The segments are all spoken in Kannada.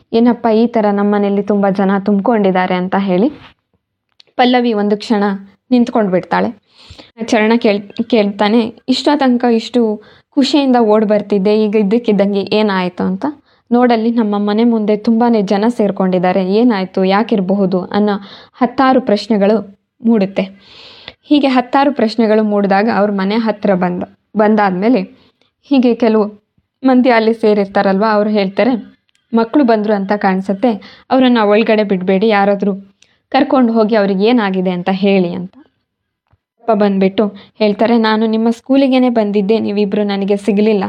ಏನಪ್ಪ ಈ ಥರ ನಮ್ಮ ಮನೆಯಲ್ಲಿ ತುಂಬ ಜನ ತುಂಬಿಕೊಂಡಿದ್ದಾರೆ ಅಂತ ಹೇಳಿ ಪಲ್ಲವಿ ಒಂದು ಕ್ಷಣ ನಿಂತ್ಕೊಂಡು ಬಿಡ್ತಾಳೆ ಚರಣ ಕೇಳ್ ಕೇಳ್ತಾನೆ ಇಷ್ಟೋ ತನಕ ಇಷ್ಟು ಖುಷಿಯಿಂದ ಓಡಿ ಬರ್ತಿದ್ದೆ ಈಗ ಇದ್ದಕ್ಕಿದ್ದಂಗೆ ಏನಾಯಿತು ಅಂತ ನೋಡಲ್ಲಿ ನಮ್ಮ ಮನೆ ಮುಂದೆ ತುಂಬಾ ಜನ ಸೇರಿಕೊಂಡಿದ್ದಾರೆ ಏನಾಯಿತು ಯಾಕಿರಬಹುದು ಅನ್ನೋ ಹತ್ತಾರು ಪ್ರಶ್ನೆಗಳು ಮೂಡುತ್ತೆ ಹೀಗೆ ಹತ್ತಾರು ಪ್ರಶ್ನೆಗಳು ಮೂಡಿದಾಗ ಅವ್ರ ಮನೆ ಹತ್ತಿರ ಬಂದ ಬಂದಾದಮೇಲೆ ಹೀಗೆ ಕೆಲವು ಮಂದಿ ಅಲ್ಲಿ ಸೇರಿರ್ತಾರಲ್ವ ಅವ್ರು ಹೇಳ್ತಾರೆ ಮಕ್ಕಳು ಬಂದರು ಅಂತ ಕಾಣಿಸುತ್ತೆ ಅವರನ್ನು ಒಳಗಡೆ ಬಿಡಬೇಡಿ ಯಾರಾದರೂ ಕರ್ಕೊಂಡು ಹೋಗಿ ಅವ್ರಿಗೆ ಏನಾಗಿದೆ ಅಂತ ಹೇಳಿ ಅಂತ ಅಪ್ಪ ಬಂದ್ಬಿಟ್ಟು ಹೇಳ್ತಾರೆ ನಾನು ನಿಮ್ಮ ಸ್ಕೂಲಿಗೇನೆ ಬಂದಿದ್ದೆ ನೀವಿಬ್ಬರು ನನಗೆ ಸಿಗಲಿಲ್ಲ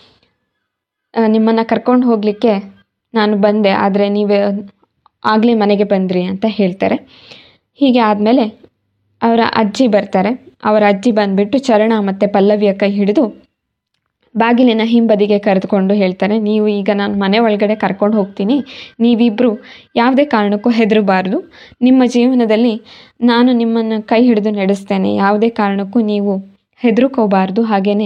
ನಿಮ್ಮನ್ನು ಕರ್ಕೊಂಡು ಹೋಗಲಿಕ್ಕೆ ನಾನು ಬಂದೆ ಆದರೆ ನೀವೇ ಆಗಲೇ ಮನೆಗೆ ಬಂದ್ರಿ ಅಂತ ಹೇಳ್ತಾರೆ ಹೀಗೆ ಆದಮೇಲೆ ಅವರ ಅಜ್ಜಿ ಬರ್ತಾರೆ ಅವರ ಅಜ್ಜಿ ಬಂದುಬಿಟ್ಟು ಚರಣ ಮತ್ತು ಪಲ್ಲವಿಯ ಕೈ ಹಿಡಿದು ಬಾಗಿಲಿನ ಹಿಂಬದಿಗೆ ಕರೆದುಕೊಂಡು ಹೇಳ್ತಾರೆ ನೀವು ಈಗ ನಾನು ಮನೆ ಒಳಗಡೆ ಕರ್ಕೊಂಡು ಹೋಗ್ತೀನಿ ನೀವಿಬ್ಬರು ಯಾವುದೇ ಕಾರಣಕ್ಕೂ ಹೆದರಬಾರ್ದು ನಿಮ್ಮ ಜೀವನದಲ್ಲಿ ನಾನು ನಿಮ್ಮನ್ನು ಕೈ ಹಿಡಿದು ನಡೆಸ್ತೇನೆ ಯಾವುದೇ ಕಾರಣಕ್ಕೂ ನೀವು ಹೆದರ್ಕೋಬಾರ್ದು ಹಾಗೇನೆ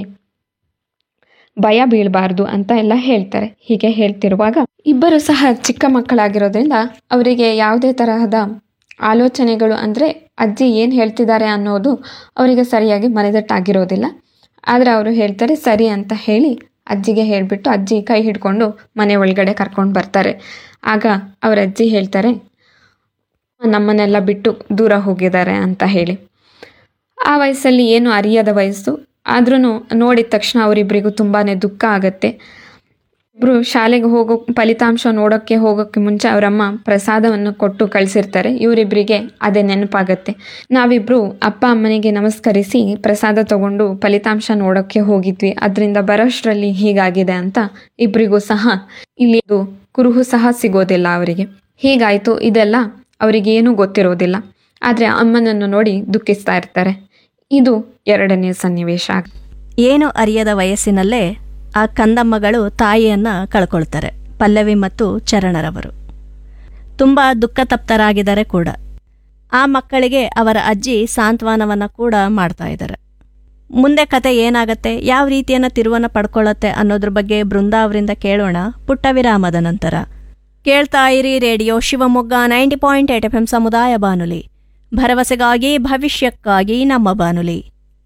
ಭಯ ಬೀಳಬಾರ್ದು ಅಂತ ಎಲ್ಲ ಹೇಳ್ತಾರೆ ಹೀಗೆ ಹೇಳ್ತಿರುವಾಗ ಇಬ್ಬರು ಸಹ ಚಿಕ್ಕ ಮಕ್ಕಳಾಗಿರೋದ್ರಿಂದ ಅವರಿಗೆ ಯಾವುದೇ ತರಹದ ಆಲೋಚನೆಗಳು ಅಂದರೆ ಅಜ್ಜಿ ಏನು ಹೇಳ್ತಿದ್ದಾರೆ ಅನ್ನೋದು ಅವರಿಗೆ ಸರಿಯಾಗಿ ಮನೆದಟ್ಟಾಗಿರೋದಿಲ್ಲ ಆದರೆ ಅವರು ಹೇಳ್ತಾರೆ ಸರಿ ಅಂತ ಹೇಳಿ ಅಜ್ಜಿಗೆ ಹೇಳಿಬಿಟ್ಟು ಅಜ್ಜಿ ಕೈ ಹಿಡ್ಕೊಂಡು ಮನೆ ಒಳಗಡೆ ಕರ್ಕೊಂಡು ಬರ್ತಾರೆ ಆಗ ಅವರ ಅಜ್ಜಿ ಹೇಳ್ತಾರೆ ನಮ್ಮನ್ನೆಲ್ಲ ಬಿಟ್ಟು ದೂರ ಹೋಗಿದ್ದಾರೆ ಅಂತ ಹೇಳಿ ಆ ವಯಸ್ಸಲ್ಲಿ ಏನು ಅರಿಯದ ವಯಸ್ಸು ಆದ್ರೂ ನೋಡಿದ ತಕ್ಷಣ ಅವರಿಬ್ಬರಿಗೂ ತುಂಬಾ ದುಃಖ ಆಗತ್ತೆ ಇಬ್ಬರು ಶಾಲೆಗೆ ಹೋಗೋ ಫಲಿತಾಂಶ ನೋಡೋಕ್ಕೆ ಹೋಗೋಕ್ಕೆ ಮುಂಚೆ ಅವರಮ್ಮ ಪ್ರಸಾದವನ್ನು ಕೊಟ್ಟು ಕಳಿಸಿರ್ತಾರೆ ಇವರಿಬ್ಬರಿಗೆ ಅದೇ ನೆನಪಾಗತ್ತೆ ನಾವಿಬ್ಬರು ಅಪ್ಪ ಅಮ್ಮನಿಗೆ ನಮಸ್ಕರಿಸಿ ಪ್ರಸಾದ ತಗೊಂಡು ಫಲಿತಾಂಶ ನೋಡೋಕ್ಕೆ ಹೋಗಿದ್ವಿ ಅದರಿಂದ ಬರೋಷ್ಟರಲ್ಲಿ ಹೀಗಾಗಿದೆ ಅಂತ ಇಬ್ಬರಿಗೂ ಸಹ ಇಲ್ಲಿ ಅದು ಕುರುಹು ಸಹ ಸಿಗೋದಿಲ್ಲ ಅವರಿಗೆ ಹೀಗಾಯಿತು ಇದೆಲ್ಲ ಅವರಿಗೇನೂ ಗೊತ್ತಿರೋದಿಲ್ಲ ಆದರೆ ಅಮ್ಮನನ್ನು ನೋಡಿ ದುಃಖಿಸ್ತಾ ಇರ್ತಾರೆ ಇದು ಎರಡನೇ ಸನ್ನಿವೇಶ ಏನು ಅರಿಯದ ವಯಸ್ಸಿನಲ್ಲೇ ಆ ಕಂದಮ್ಮಗಳು ತಾಯಿಯನ್ನ ಕಳ್ಕೊಳ್ತಾರೆ ಪಲ್ಲವಿ ಮತ್ತು ಚರಣರವರು ತುಂಬ ದುಃಖತಪ್ತರಾಗಿದ್ದಾರೆ ಕೂಡ ಆ ಮಕ್ಕಳಿಗೆ ಅವರ ಅಜ್ಜಿ ಸಾಂತ್ವನವನ್ನು ಕೂಡ ಮಾಡ್ತಾ ಇದ್ದಾರೆ ಮುಂದೆ ಕತೆ ಏನಾಗತ್ತೆ ಯಾವ ರೀತಿಯನ್ನ ತಿರುವನ್ನ ಪಡ್ಕೊಳ್ಳುತ್ತೆ ಅನ್ನೋದ್ರ ಬಗ್ಗೆ ಬೃಂದಾ ಅವರಿಂದ ಕೇಳೋಣ ಪುಟ್ಟ ವಿರಾಮದ ನಂತರ ಕೇಳ್ತಾ ಇರಿ radio Shivamogga ninety point eight F M ಸಮುದಾಯ ಬಾನುಲಿ ಭರವಸೆಗಾಗಿ ಭವಿಷ್ಯಕ್ಕಾಗಿ ನಮ್ಮ ಬಾನುಲಿ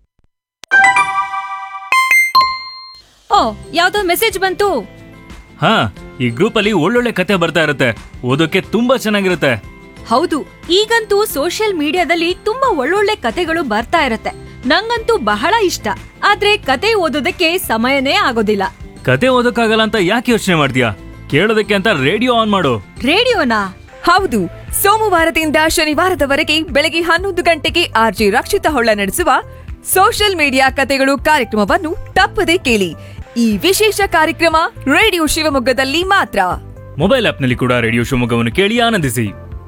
ಓ ಯಾವ್ದೋ ಮೆಸೇಜ್ ಬಂತು ಹಾ ಈ ಗ್ರೂಪ್ ಅಲ್ಲಿ ಒಳ್ಳೊಳ್ಳೆ ಕತೆ ಬರ್ತಾ ಇರುತ್ತೆ ಓದೋಕೆ ತುಂಬಾ ಚೆನ್ನಾಗಿರುತ್ತೆ ಹೌದು ಈಗಂತೂ ಸೋಷಿಯಲ್ ಮೀಡಿಯಾದಲ್ಲಿ ತುಂಬಾ ಒಳ್ಳೊಳ್ಳೆ ಕತೆಗಳು ಬರ್ತಾ ಇರತ್ತೆ ನಂಗಂತೂ ಬಹಳ ಇಷ್ಟ ಆದ್ರೆ ಕತೆ ಓದೋದಕ್ಕೆ ಸಮಯನೇ ಆಗೋದಿಲ್ಲ ಕತೆ ಓದೋಕ್ಕಾಗಲ್ಲ ಅಂತ ಯಾಕೆ ಯೋಚನೆ ಮಾಡ್ತೀಯಾ ಕೇಳೋದಕ್ಕೆ ಅಂತ ರೇಡಿಯೋ ಆನ್ ಮಾಡು ರೇಡಿಯೋನಾ ಹೌದು ಸೋಮವಾರದಿಂದ ಶನಿವಾರದವರೆಗೆ ಬೆಳಗ್ಗೆ ಹನ್ನೊಂದು ಗಂಟೆಗೆ ಆರ್ಜಿ ರಕ್ಷಿತ ಹೊಳ್ಳ ನಡೆಸುವ ಸೋಷಿಯಲ್ ಮೀಡಿಯಾ ಕತೆಗಳು ಕಾರ್ಯಕ್ರಮವನ್ನು ತಪ್ಪದೆ ಕೇಳಿ ಈ ವಿಶೇಷ ಕಾರ್ಯಕ್ರಮ ರೇಡಿಯೋ ಶಿವಮೊಗ್ಗದಲ್ಲಿ ಮಾತ್ರ ಮೊಬೈಲ್ ಆಪ್ನಲ್ಲಿ ಕೂಡ ರೇಡಿಯೋ ಶಿವಮೊಗ್ಗವನ್ನು ಕೇಳಿ ಆನಂದಿಸಿ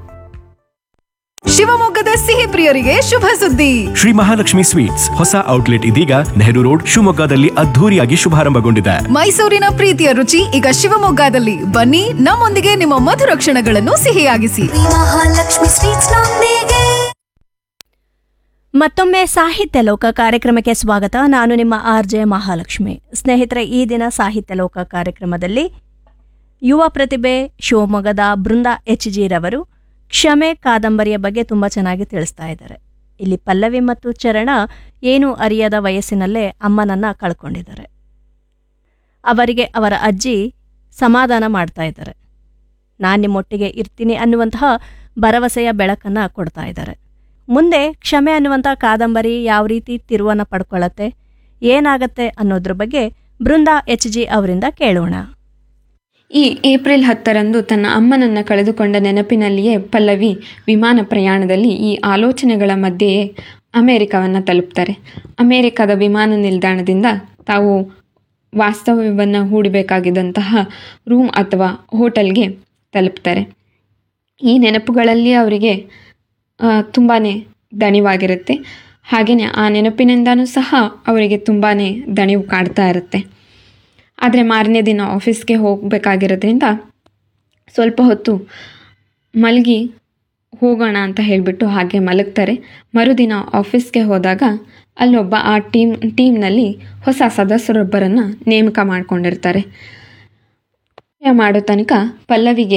ಶಿವಮೊಗ್ಗದ ಸಿಹಿ ಪ್ರಿಯರಿಗೆ ಶುಭ ಸುದ್ದಿ ಶ್ರೀ ಮಹಾಲಕ್ಷ್ಮಿ ಸ್ವೀಟ್ಸ್ ಹೊಸ ಔಟ್ಲೆಟ್ ಇದೀಗ ನೆಹರು ರೋಡ್ ಶಿವಮೊಗ್ಗದಲ್ಲಿ ಅದ್ಧೂರಿಯಾಗಿ ಶುಭಾರಂಭಗೊಂಡಿದೆ ಮೈಸೂರಿನ ಪ್ರೀತಿಯ ರುಚಿ ಈಗ ಶಿವಮೊಗ್ಗದಲ್ಲಿ ಬನ್ನಿ ನಮ್ಮೊಂದಿಗೆ ನಿಮ್ಮ ಮಧುರ ಕ್ಷಣಗಳನ್ನು ಸಿಹಿಯಾಗಿಸಿ ಮಹಾಲಕ್ಷ್ಮಿ ಸ್ವೀಟ್ಸ್ ನೊಂದಿಗೆ ಮತ್ತೊಮ್ಮೆ ಸಾಹಿತ್ಯ ಲೋಕ ಕಾರ್ಯಕ್ರಮಕ್ಕೆ ಸ್ವಾಗತ ನಾನು ನಿಮ್ಮ ಆರ್ ಜೆ ಮಹಾಲಕ್ಷ್ಮಿ ಸ್ನೇಹಿತರೆ ಈ ದಿನ ಸಾಹಿತ್ಯ ಲೋಕ ಕಾರ್ಯಕ್ರಮದಲ್ಲಿ ಯುವ ಪ್ರತಿಭೆ ಶಿವಮೊಗ್ಗದ ಬೃಂದಾ ಎಚ್ ಜಿ ರವರು ಕ್ಷಮೆ ಕಾದಂಬರಿಯ ಬಗ್ಗೆ ತುಂಬ ಚೆನ್ನಾಗಿ ತಿಳಿಸ್ತಾ ಇದ್ದಾರೆ ಇಲ್ಲಿ ಪಲ್ಲವಿ ಮತ್ತು ಚರಣ ಏನು ಅರಿಯದ ವಯಸ್ಸಿನಲ್ಲೇ ಅಮ್ಮನನ್ನ ಕಳ್ಕೊಂಡಿದ್ದಾರೆ ಅವರಿಗೆ ಅವರ ಅಜ್ಜಿ ಸಮಾಧಾನ ಮಾಡ್ತಾ ಇದ್ದಾರೆ ನಾನು ನಿಮ್ಮೊಟ್ಟಿಗೆ ಇರ್ತೀನಿ ಅನ್ನುವಂತಹ ಭರವಸೆಯ ಬೆಳಕನ್ನು ಕೊಡ್ತಾ ಇದ್ದಾರೆ ಮುಂದೆ ಕ್ಷಮೆ ಅನ್ನುವಂಥ ಕಾದಂಬರಿ ಯಾವ ರೀತಿ ತಿರುವನ್ನು ಪಡ್ಕೊಳ್ಳತ್ತೆ ಏನಾಗತ್ತೆ ಅನ್ನೋದ್ರ ಬಗ್ಗೆ ಬೃಂದಾ ಎಚ್ ಜಿ ಅವರಿಂದ ಕೇಳೋಣ ಈ ಏಪ್ರಿಲ್ ಹತ್ತರಂದು ತನ್ನ ಅಮ್ಮನನ್ನು ಕಳೆದುಕೊಂಡ ನೆನಪಿನಲ್ಲಿಯೇ ಪಲ್ಲವಿ ವಿಮಾನ ಪ್ರಯಾಣದಲ್ಲಿ ಈ ಆಲೋಚನೆಗಳ ಮಧ್ಯೆಯೇ ಅಮೇರಿಕವನ್ನು ತಲುಪ್ತಾರೆ ಅಮೇರಿಕದ ವಿಮಾನ ನಿಲ್ದಾಣದಿಂದ ತಾವು ವಾಸ್ತವ್ಯವನ್ನು ಹೂಡಬೇಕಾಗಿದ್ದಂತಹ ರೂಮ್ ಅಥವಾ ಹೋಟೆಲ್ಗೆ ತಲುಪ್ತಾರೆ ಈ ನೆನಪುಗಳಲ್ಲಿ ಅವರಿಗೆ ತುಂಬಾ ದಣಿವಾಗಿರುತ್ತೆ ಹಾಗೆಯೇ ಆ ನೆನಪಿನಿಂದನೂ ಸಹ ಅವರಿಗೆ ತುಂಬಾ ದಣಿವು ಕಾಡ್ತಾ ಇರುತ್ತೆ ಆದರೆ ಮಾರನೇ ದಿನ ಆಫೀಸ್ಗೆ ಹೋಗಬೇಕಾಗಿರೋದ್ರಿಂದ ಸ್ವಲ್ಪ ಹೊತ್ತು ಮಲಗಿ ಹೋಗೋಣ ಅಂತ ಹೇಳಿಬಿಟ್ಟು ಹಾಗೆ ಮಲಗ್ತಾರೆ ಮರುದಿನ ಆಫೀಸ್ಗೆ ಹೋದಾಗ ಅಲ್ಲೊಬ್ಬ ಆ ಟೀಮ್ ಟೀಮ್ನಲ್ಲಿ ಹೊಸ ಸದಸ್ಯರೊಬ್ಬರನ್ನು ನೇಮಕ ಮಾಡಿಕೊಂಡಿರ್ತಾರೆ ಮಾಡೋ ತನಕ ಪಲ್ಲವಿಗೆ